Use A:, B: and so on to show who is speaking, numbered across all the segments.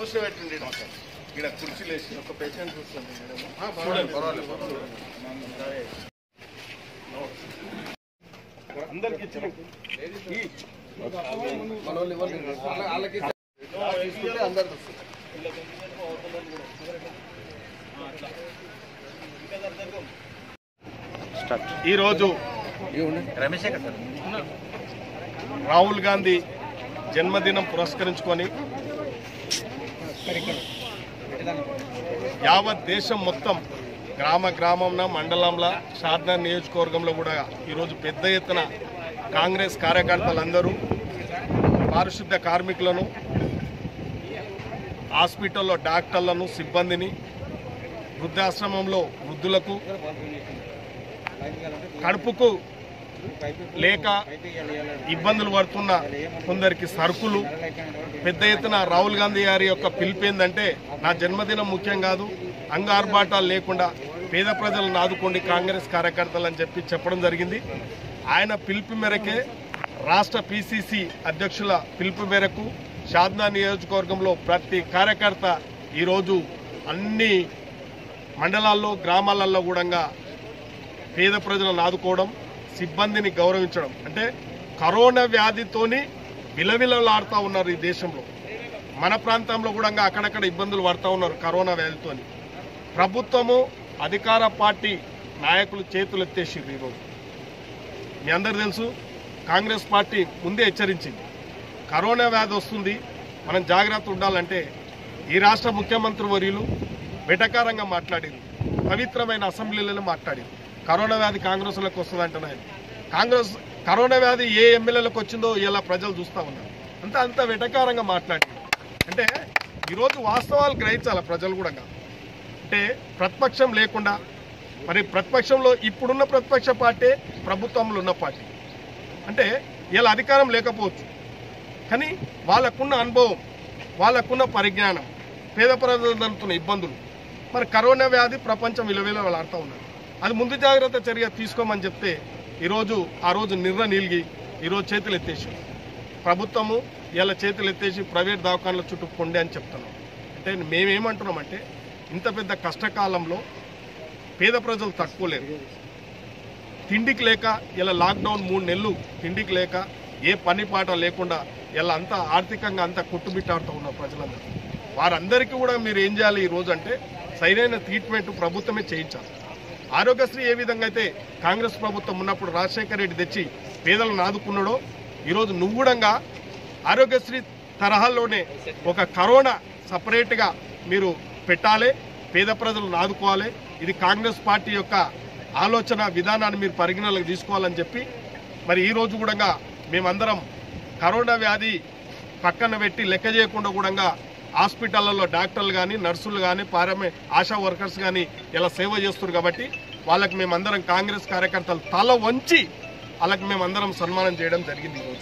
A: కూర్చోబెట్టండి ఈడ. ఈడ కుర్చీలు వేసి ఒక పేషెంట్ చూస్తుంది చూడండి పర్వాలేదు అందరికి ఇచ్చిన ఈరోజు రాహుల్ గాంధీ జన్మదినం పురస్కరించుకొని యావత్ దేశం మొత్తం గ్రామ గ్రామంలో మండలంలో షాద్నా నియోజకవర్గంలో కూడా ఈరోజు పెద్ద ఎత్తున కాంగ్రెస్ కార్యకర్తలందరూ పారిశుద్ధ కార్మికులను హాస్పిటల్లో డాక్టర్లను సిబ్బందిని వృద్ధాశ్రమంలో వృద్ధులకు కడుపుకు లేక ఇబ్బందులు పడుతున్న కొందరికి సరుకులు పెద్ద ఎత్తున రాహుల్ గాంధీ గారి యొక్క పిలుపు ఏంటంటే నా జన్మదినం ముఖ్యం కాదు అంగార్బాటాలు లేకుండా పేద ప్రజలను ఆదుకోండి కాంగ్రెస్ కార్యకర్తలు అని చెప్పి చెప్పడం జరిగింది ఆయన పిలుపు మేరకే రాష్ట్ర పిసిసి అధ్యక్షుల పిలుపు మేరకు షాద్నా నియోజకవర్గంలో ప్రతి కార్యకర్త ఈరోజు అన్ని మండలాల్లో గ్రామాలలో కూడా పేద ప్రజలను ఆదుకోవడం సిబ్బందిని గౌరవించడం అంటే కరోనా వ్యాధితోని విలవిలలాడుతూ ఉన్నారు ఈ దేశంలో మన ప్రాంతంలో కూడా అక్కడక్కడ ఇబ్బందులు పడుతూ ఉన్నారు కరోనా వ్యాధితోని ప్రభుత్వము అధికార పార్టీ నాయకులు చేతులు ఎత్తేసిర్రు ఈరోజు మీ అందరు తెలుసు కాంగ్రెస్ పార్టీ ముందే హెచ్చరించింది కరోనా వ్యాధి వస్తుంది మనం జాగ్రత్త ఉండాలంటే ఈ రాష్ట్ర ముఖ్యమంత్రి వర్యులు వెటకారంగా మాట్లాడారు పవిత్రమైన అసెంబ్లీలలో మాట్లాడారు కరోనా వ్యాధి కాంగ్రెస్లకు వస్తుంది అంటున్నాయి కాంగ్రెస్ కరోనా వ్యాధి ఏ ఎమ్మెల్యేలకు వచ్చిందో ఇలా ప్రజలు చూస్తూ ఉన్నారు అంతా అంత వెటకారంగా మాట్లాడి అంటే ఈరోజు వాస్తవాలు గ్రహించాలి ప్రజలు కూడా అంటే ప్రతిపక్షం లేకుండా మరి ప్రతిపక్షంలో ఇప్పుడున్న ప్రతిపక్ష పార్టీ ప్రభుత్వంలో ఉన్న పార్టీ అంటే ఇలా అధికారం లేకపోవచ్చు కానీ వాళ్ళకున్న అనుభవం వాళ్ళకున్న పరిజ్ఞానం పేద ప్రజలంతున్న ఇబ్బందులు మరి కరోనా వ్యాధి ప్రపంచం విలువలో వాళ్ళు ఆడుతూ ఉన్నారు అది ముందు జాగ్రత్త చర్య తీసుకోమని చెప్తే ఈరోజు ఆ రోజు నిర్ర నీలిగి ఈరోజు చేతులు ఎత్తేసి ప్రభుత్వము ఇలా చేతులు ఎత్తేసి ప్రైవేట్ దవాఖానల చుట్టూ పొండి అని చెప్తున్నాం అంటే మేమేమంటున్నామంటే ఇంత పెద్ద కష్టకాలంలో పేద ప్రజలు తట్టుకోలేరు తిండికి లేక ఇలా లాక్డౌన్ మూడు నెలలు తిండికి లేక ఏ పని పాట లేకుండా ఇలా అంతా ఆర్థికంగా అంతా కొట్టుబిట్టాడుతూ ఉన్నారు ప్రజలందరూ వారందరికీ కూడా మీరు ఏం చేయాలి ఈ రోజు అంటే సరైన ట్రీట్మెంట్ ప్రభుత్వమే చేయించాలి ఆరోగ్యశ్రీ ఏ విధంగా అయితే కాంగ్రెస్ ప్రభుత్వం ఉన్నప్పుడు రాజశేఖర రెడ్డి తెచ్చి పేదలను ఆదుకున్నాడో ఈరోజు నువ్వు కూడా ఆరోగ్యశ్రీ తరహాలోనే ఒక కరోనా సపరేట్గా మీరు పెట్టాలి పేద ప్రజలను ఆదుకోవాలి ఇది కాంగ్రెస్ పార్టీ యొక్క ఆలోచన విధానాన్ని మీరు పరిగణలోకి తీసుకోవాలని చెప్పి మరి ఈ రోజు కూడా మేమందరం కరోనా వ్యాధి పక్కన పెట్టి లెక్క చేయకుండా కూడా హాస్పిటళ్లలో డాక్టర్లు కానీ నర్సులు కానీ పారమే ఆశా వర్కర్స్ కానీ ఇలా సేవ చేస్తున్నారు కాబట్టి వాళ్ళకి మేమందరం కాంగ్రెస్ కార్యకర్తలు తల వంచి వాళ్ళకి మేమందరం సన్మానం చేయడం జరిగింది ఈరోజు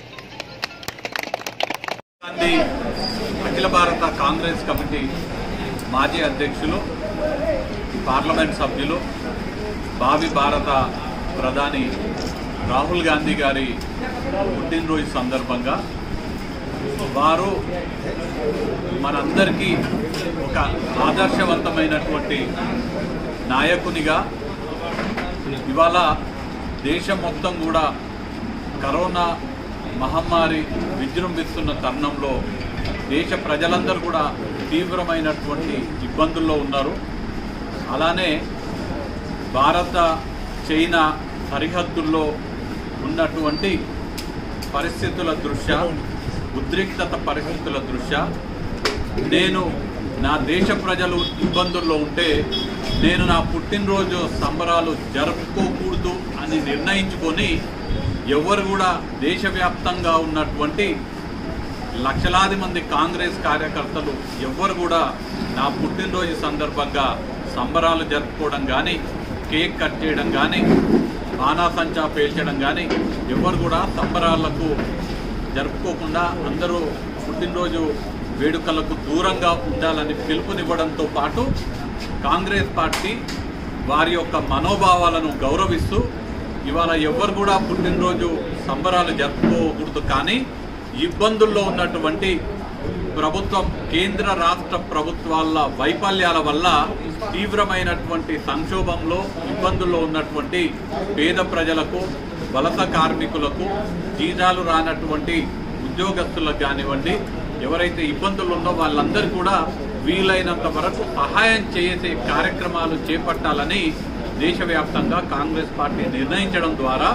B: గాంధీ అఖిల భారత కాంగ్రెస్ కమిటీ మాజీ అధ్యక్షులు పార్లమెంట్ సభ్యులు భావి భారత ప్రధాని రాహుల్ గాంధీ గారి పుట్టినరోజు సందర్భంగా వారు మనందరికీ ఒక ఆదర్శవంతమైనటువంటి నాయకునిగా ఇవాళ దేశం మొత్తం కూడా కరోనా మహమ్మారి విజృంభిస్తున్న తరుణంలో దేశ ప్రజలందరూ కూడా తీవ్రమైనటువంటి ఇబ్బందుల్లో ఉన్నారు అలానే భారత చైనా సరిహద్దుల్లో ఉన్నటువంటి పరిస్థితుల దృష్ట్యా ఉద్రిక్తత పరిస్థితుల దృష్ట్యా నేను నా దేశ ప్రజలు ఇబ్బందుల్లో ఉంటే నేను నా పుట్టినరోజు సంబరాలు జరుపుకోకూడదు అని నిర్ణయించుకొని ఎవరు కూడా దేశవ్యాప్తంగా ఉన్నటువంటి లక్షలాది మంది కాంగ్రెస్ కార్యకర్తలు ఎవ్వరు కూడా నా పుట్టినరోజు సందర్భంగా సంబరాలు జరుపుకోవడం కానీ కేక్ కట్ చేయడం కానీ బాణాసంచా పేల్చడం కానీ ఎవరు కూడా సంబరాలకు జరుపుకోకుండా అందరూ పుట్టినరోజు వేడుకలకు దూరంగా ఉండాలని పిలుపునివ్వడంతో పాటు కాంగ్రెస్ పార్టీ వారి యొక్క మనోభావాలను గౌరవిస్తూ ఇవాళ ఎవరు కూడా పుట్టినరోజు సంబరాలు జరుపుకోకూడదు కానీ ఇబ్బందుల్లో ఉన్నటువంటి ప్రభుత్వం కేంద్ర రాష్ట్ర ప్రభుత్వాల వైఫల్యాల వల్ల తీవ్రమైనటువంటి సంక్షోభంలో ఇబ్బందుల్లో ఉన్నటువంటి పేద ప్రజలకు వలస కార్మికులకు జీతాలు రానటువంటి ఉద్యోగస్తులకు కానివ్వండి ఎవరైతే ఇబ్బందులు ఉన్నో వాళ్ళందరూ కూడా వీలైనంత వరకు సహాయం చేసే కార్యక్రమాలు చేపట్టాలని దేశవ్యాప్తంగా కాంగ్రెస్ పార్టీ నిర్ణయించడం ద్వారా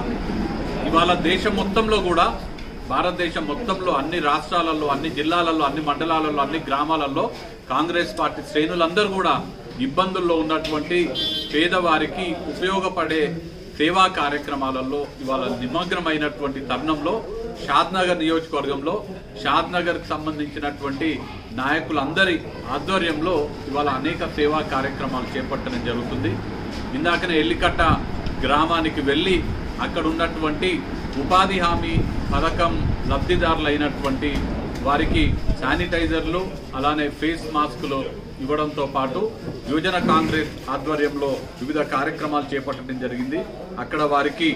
B: ఇవాళ దేశం మొత్తంలో కూడా భారతదేశం మొత్తంలో అన్ని రాష్ట్రాలలో అన్ని జిల్లాలలో అన్ని మండలాలలో అన్ని గ్రామాలలో కాంగ్రెస్ పార్టీ శ్రేణులందరూ కూడా ఇబ్బందుల్లో ఉన్నటువంటి పేదవారికి ఉపయోగపడే సేవా కార్యక్రమాలలో ఇవాళ నిమగ్నమైనటువంటి తరుణంలో షాద్నగర్ నియోజకవర్గంలో షాద్నగర్కి సంబంధించినటువంటి నాయకులందరి ఆధ్వర్యంలో ఇవాళ అనేక సేవా కార్యక్రమాలు చేపట్టడం జరుగుతుంది ఇందాకనే ఎల్లికట్ట గ్రామానికి వెళ్ళి అక్కడ ఉన్నటువంటి ఉపాధి హామీ పథకం లబ్ధిదారులైనటువంటి వారికి శానిటైజర్లు అలానే ఫేస్ మాస్కులు ఇవ్వడంతో పాటు యువజన కాంగ్రెస్ ఆధ్వర్యంలో వివిధ కార్యక్రమాలు చేపట్టడం జరిగింది అక్కడ వారికి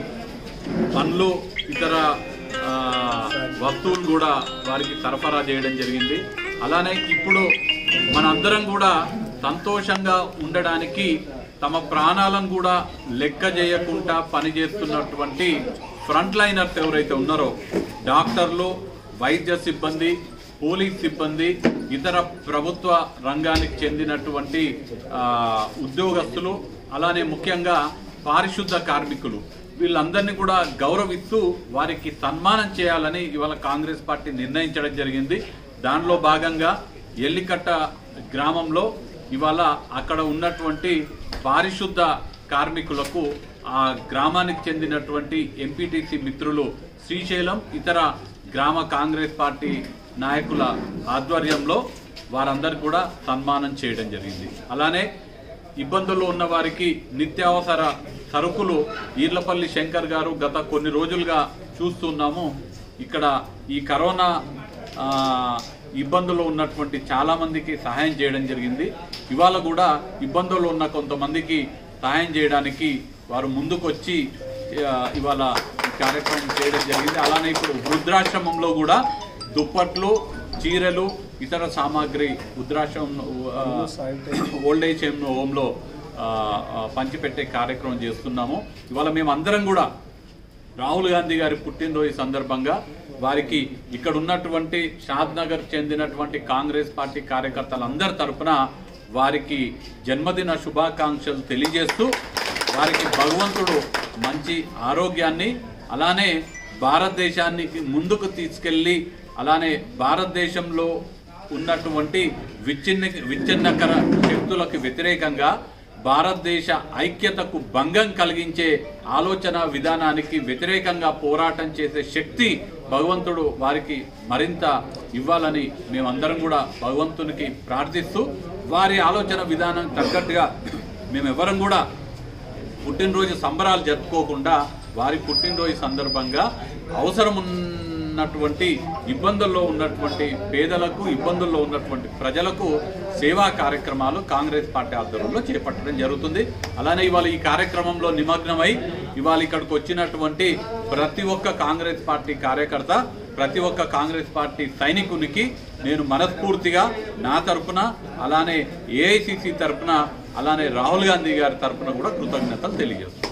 B: పండ్లు ఇతర ఆ, వస్తువులు కూడా వారికి సరఫరా చేయడం జరిగింది అలానే ఇప్పుడు మనందరం కూడా సంతోషంగా ఉండడానికి తమ ప్రాణాలను కూడా లెక్క చేయకుండా పనిచేస్తున్నటువంటి ఫ్రంట్ లైనర్స్ ఎవరైతే ఉన్నారో డాక్టర్లు వైద్య సిబ్బంది పోలీస్ సిబ్బంది ఇతర ప్రభుత్వ రంగానికి చెందినటువంటి ఆ, ఉద్యోగస్తులు అలానే ముఖ్యంగా పారిశుద్ధ కార్మికులు వీళ్ళందరినీ కూడా గౌరవిస్తూ వారికి సన్మానం చేయాలని ఇవాళ కాంగ్రెస్ పార్టీ నిర్ణయించడం జరిగింది దానిలో భాగంగా ఎల్లికట్ట గ్రామంలో ఇవాళ అక్కడ ఉన్నటువంటి పారిశుద్ధ కార్మికులకు ఆ గ్రామానికి చెందినటువంటి ఎంపీటీసీ మిత్రులు శ్రీశైలం ఇతర గ్రామ కాంగ్రెస్ పార్టీ నాయకుల ఆధ్వర్యంలో వారందరూ కూడా సన్మానం చేయడం జరిగింది అలానే ఇబ్బందుల్లో ఉన్న వారికి నిత్యావసర సరుకులు ఈర్లపల్లి శంకర్ గారు గత కొన్ని రోజులుగా చూస్తున్నాము ఇక్కడ ఈ కరోనా ఆ, ఇబ్బందుల్లో ఉన్నటువంటి చాలా మందికి సహాయం చేయడం జరిగింది ఇవాళ కూడా ఇబ్బందుల్లో ఉన్న కొంతమందికి సహాయం చేయడానికి వారు ముందుకొచ్చి ఆ, ఇవాళ ఈ కార్యక్రమం చేయడం జరిగింది అలానే ఇప్పుడు వృద్ధాశ్రమంలో కూడా దుప్పట్లు చీరలు ఇతర సామాగ్రి వృద్ధాశ్రమం ఆ, ఓల్డ్ ఏజ్ హోమ్లో ఆ, ఆ, పంచిపెట్టే కార్యక్రమం చేస్తున్నాము ఇవాళ మేము అందరం కూడా రాహుల్ గాంధీ గారి పుట్టినరోజు సందర్భంగా వారికి ఇక్కడ ఉన్నటువంటి షాద్ నగర్ చెందినటువంటి కాంగ్రెస్ పార్టీ కార్యకర్తలందరి తరపున వారికి జన్మదిన శుభాకాంక్షలు తెలియజేస్తూ వారికి భగవంతుడు మంచి ఆరోగ్యాన్ని అలానే భారతదేశానికి ముందుకు తీసుకెళ్ళి అలానే భారతదేశంలో ఉన్నటువంటి విచ్ఛిన్న విచ్ఛిన్నకర శక్తులకు వ్యతిరేకంగా భారతదేశ ఐక్యతకు భంగం కలిగించే ఆలోచన విధానానికి వ్యతిరేకంగా పోరాటం చేసే శక్తి భగవంతుడు వారికి మరింత ఇవ్వాలని మేమందరం కూడా భగవంతునికి ప్రార్థిస్తూ వారి ఆలోచన విధానం తగ్గట్టుగా మేమెవరం కూడా పుట్టినరోజు సంబరాలు జరుపుకోకుండా వారి పుట్టినరోజు సందర్భంగా అవసరం ఉన్నటువంటి ఇబ్బందుల్లో ఉన్నటువంటి పేదలకు ఇబ్బందుల్లో ఉన్నటువంటి ప్రజలకు సేవా కార్యక్రమాలు కాంగ్రెస్ పార్టీ ఆధ్వర్యంలో చేపట్టడం జరుగుతుంది అలానే ఇవాళ ఈ కార్యక్రమంలో నిమగ్నమై ఇవాళ ఇక్కడికి వచ్చినటువంటి ప్రతి ఒక్క కాంగ్రెస్ పార్టీ కార్యకర్త ప్రతి ఒక్క కాంగ్రెస్ పార్టీ సైనికునికి నేను మనస్ఫూర్తిగా నా తరపున అలానే ఏఐసిసి తరపున అలానే రాహుల్ గాంధీ గారి తరపున కూడా కృతజ్ఞతలు తెలియజేస్తున్నాను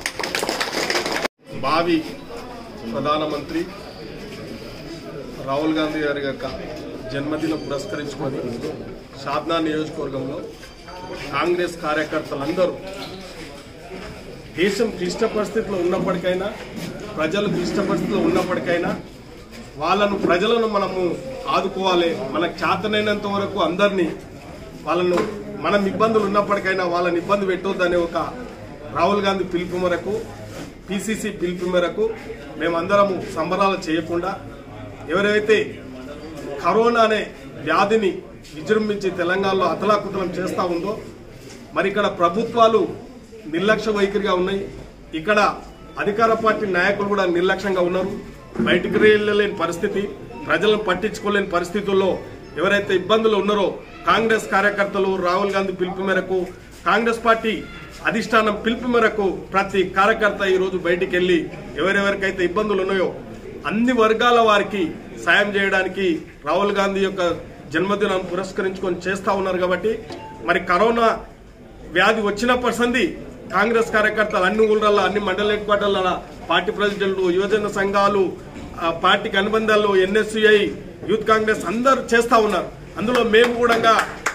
A: భావి ప్రధానమంత్రి రాహుల్ గాంధీ గారి యొక్క జన్మదినం పురస్కరించుకొని షాద్నా నియోజకవర్గంలో కాంగ్రెస్ కార్యకర్తలందరూ దేశం క్లిష్ట పరిస్థితిలో ఉన్నప్పటికైనా ప్రజలు క్లిష్ట పరిస్థితిలో ఉన్నప్పటికైనా వాళ్ళను ప్రజలను మనము ఆదుకోవాలి మనకు చేతనైనంత వరకు అందరినీ వాళ్ళను మనం ఇబ్బందులు ఉన్నప్పటికైనా వాళ్ళని ఇబ్బంది పెట్టొద్దనే ఒక రాహుల్ గాంధీ పిలుపు మేరకు పిసిసి పిలుపు మేరకు మేమందరము సంబరాలు చేయకుండా ఎవరైతే కరోనా అనే వ్యాధిని విజృంభించి తెలంగాణలో అతలాకుతలం చేస్తూ ఉందో మరి ఇక్కడ ప్రభుత్వాలు నిర్లక్ష్య వైఖరిగా ఉన్నాయి ఇక్కడ అధికార పార్టీ నాయకులు కూడా నిర్లక్ష్యంగా ఉన్నారు బయటికి వెళ్ళలేని పరిస్థితి ప్రజలను పట్టించుకోలేని పరిస్థితుల్లో ఎవరైతే ఇబ్బందులు ఉన్నారో కాంగ్రెస్ కార్యకర్తలు రాహుల్ గాంధీ పిలుపు మేరకు కాంగ్రెస్ పార్టీ అధిష్టానం పిలుపు మేరకు ప్రతి కార్యకర్త ఈ రోజు బయటికి వెళ్లి ఎవరెవరికైతే ఇబ్బందులు ఉన్నాయో అన్ని వర్గాల వారికి సాయం చేయడానికి రాహుల్ గాంధీ యొక్క జన్మదినాన్ని పురస్కరించుకొని చేస్తా ఉన్నారు కాబట్టి మరి కరోనా వ్యాధి వచ్చినప్పటి సంది కాంగ్రెస్ కార్యకర్తలు అన్ని ఊళ్ళల్లో అన్ని మండల హెడ్ క్వార్టర్ల పార్టీ ప్రెసిడెంట్లు యువజన సంఘాలు ఆ, పార్టీకి అనుబంధాలు ఎన్ఎస్యుఐ యూత్ కాంగ్రెస్ అందరూ చేస్తా ఉన్నారు అందులో మేము కూడా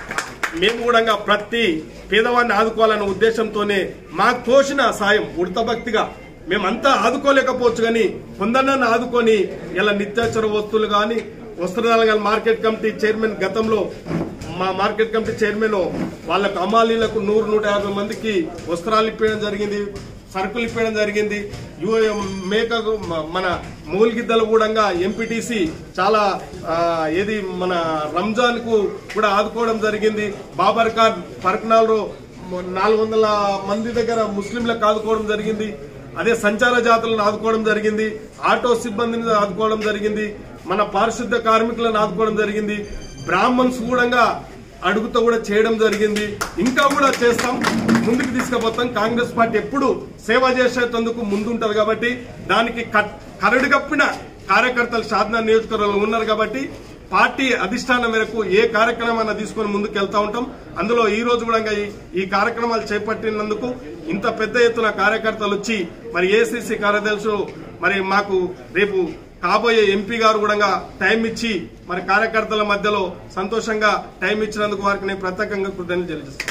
A: మేము కూడా ప్రతి పేదవాడిని ఆదుకోవాలనే ఉద్దేశంతోనే మాకు తోసిన సాయం ఉడతభక్తిగా మేమంతా ఆదుకోలేకపోవచ్చు కానీ కొందరినన్ను ఆదుకొని ఇలా నిత్యావసర వస్తువులు కానీ వస్త్రదాల మార్కెట్ కమిటీ చైర్మన్ గతంలో మా మార్కెట్ కమిటీ చైర్మన్ వాళ్ళకు అమాలీలకు నూరు నూట యాభై మందికి వస్త్రాలు ఇప్పడం జరిగింది సరుకులు ఇప్పడం జరిగింది యు- మేకకు మ- మన మూలిగిద్దలు కూడా ఎంపీటీసీ చాలా ఆ, ఏది మన రంజాన్ కు కూడా ఆదుకోవడం జరిగింది బాబర్ ఖాన్ పరక్నాల్లో నాలుగు వందల మంది దగ్గర ముస్లింలకు ఆదుకోవడం జరిగింది అదే సంచార జాతులను ఆదుకోవడం జరిగింది ఆటో సిబ్బందిని ఆదుకోవడం జరిగింది మన పారిశుద్ధ కార్మికులను ఆదుకోవడం జరిగింది బ్రాహ్మణ్స్ కూడా అడుగుతో కూడా చేయడం జరిగింది ఇంకా కూడా చేస్తాం ముందుకు తీసుకుపోతాం కాంగ్రెస్ పార్టీ ఎప్పుడు సేవ చేసేటందుకు ముందుంటది కాబట్టి దానికి కట్- కరడుగప్పిన కార్యకర్తలు సాధన నియోజకవర్గంలో ఉన్నారు కాబట్టి పార్టీ అధిష్టానం మేరకు ఏ కార్యక్రమాన్ని తీసుకొని ముందుకు వెళ్తా ఉంటాం అందులో ఈ రోజు కూడా ఈ- ఈ కార్యక్రమాలు చేపట్టినందుకు ఇంత పెద్ద ఎత్తున కార్యకర్తలు వచ్చి మరి ఏసీసీ కార్యదర్శులు మరి మాకు రేపు కాబోయే ఎంపీ గారు కూడా టైం ఇచ్చి మరి కార్యకర్తల మధ్యలో సంతోషంగా టైం ఇచ్చినందుకు వారికి నేను ప్రత్యేకంగా కృతజ్ఞతలు తెలియజేస్తాను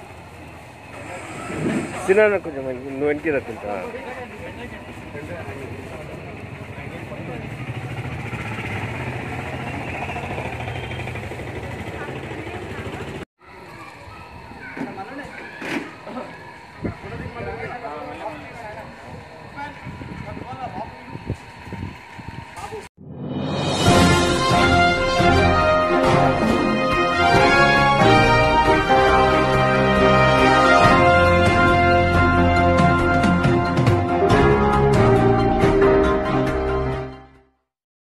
C: సినిమా కొంచెం నువ్వు వెనక్కి రక్కుంటా